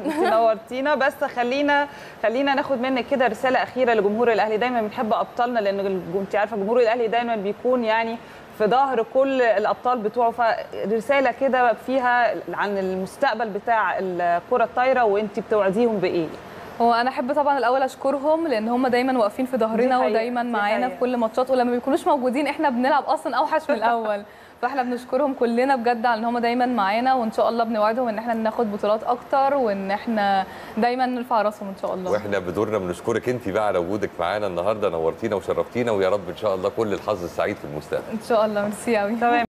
انت نورتينا بس خلينا خلينا ناخد منك كده رساله اخيره لجمهور الاهلي دايما بنحب ابطالنا لان الج- انت عارفه جمهور الاهلي دايما بيكون يعني في ظهر كل الابطال بتوعه فرساله كده فيها عن المستقبل بتاع الكره الطايره وانت بتوعديهم بايه هو انا احب طبعا الاول اشكرهم لان هم دايما واقفين في دي ظهرنا حقيقة، ودايما دي معانا حقيقة. في كل ماتشات ولما بيكونوش موجودين احنا بنلعب اصلا اوحش من الاول فاحنا بنشكرهم كلنا بجد على ان هم دايما معانا وان شاء الله بنوعدهم ان احنا ناخد بطولات اكتر وان احنا دايما نرفع راسهم ان شاء الله واحنا بدورنا بنشكرك انت بقى على وجودك معانا النهارده نورتينا وشرفتينا ويا رب ان شاء الله كل الحظ السعيد في المستقبل ان شاء الله ميرسي قوي تمام